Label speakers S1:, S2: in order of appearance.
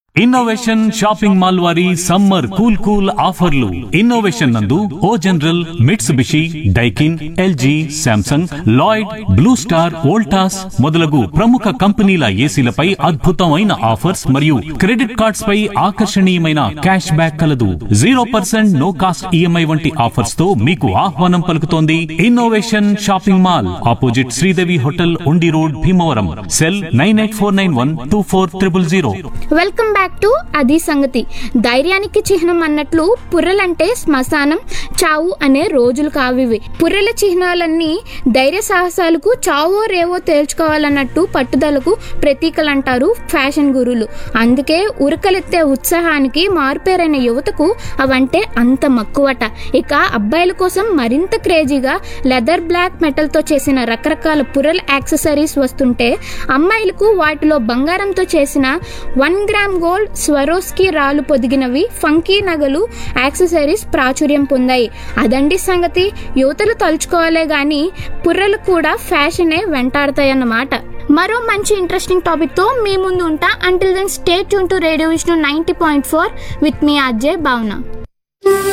S1: innovation shopping mall వారి summer cool cool ఆఫర్లు innovation నందు O General Mitsubishi Daikin LG Samsung Lloyd Blue Star Voltas మొదలగు ప్రముఖ కంపెనీల ఏసీలపై అద్భుతమైన ఆఫర్స్ మరియు క్రెడిట్ కార్డ్స్ పై ఆకర్షణీయమైన క్యాష్ బ్యాక్ కలదు zero percent no cost EMI వంటి ఆఫర్స్ తో మీకు ఆహ్వానం పలుకుతోంది innovation shopping mall opposite Sridevi hotel Undi road Bhimavaram cell nine eight four nine one two four triple zero
S2: welcome back to అది సంగతి ధైర్యానికి చిహ్నం అన్నట్లు పుర్రెలంటే శ్మశానం చావు అనే రోజులు కావివి పుర్రెల చిహ్నాలన్నీ ధైర్య సాహసాలకు చావో రేవో తేల్చుకోవాలన్నట్టు పట్టుదలకు ప్రతీకలంటారు ఫ్యాషన్ గురువులు అందుకే ఉరకలెత్తే ఉత్సాహానికి మారుపేరైన యువతకు అవంటే అంత మక్కువట ఇక అబ్బాయిల కోసం మరింత క్రేజీగా లెదర్ బ్లాక్ మెటల్తో చేసిన రకరకాల పుర్రెల యాక్సెసరీస్ వస్తుంటే అమ్మాయిలకు వాటిలో బంగారంతో చేసిన వన్ గ్రామ్ గోల్డ్ స్వరోస్కి రాళ్ళు పొదిగినవి ఫంకీ నగలు యాక్సెసరీస్ ప్రాచుర్యం పొందాయి అదండి సంగతి యువతలు తలుచుకోవాలే గాని పుర్రెలు కూడా ఫ్యాషనే వెంటాడతాయన్నమాట మరో మంచి ఇంట్రెస్టింగ్ టాపిక్ తో మీ ముందు ఉంటా until then stay tuned to radio Vishnu ninety point four with me Ajay భావన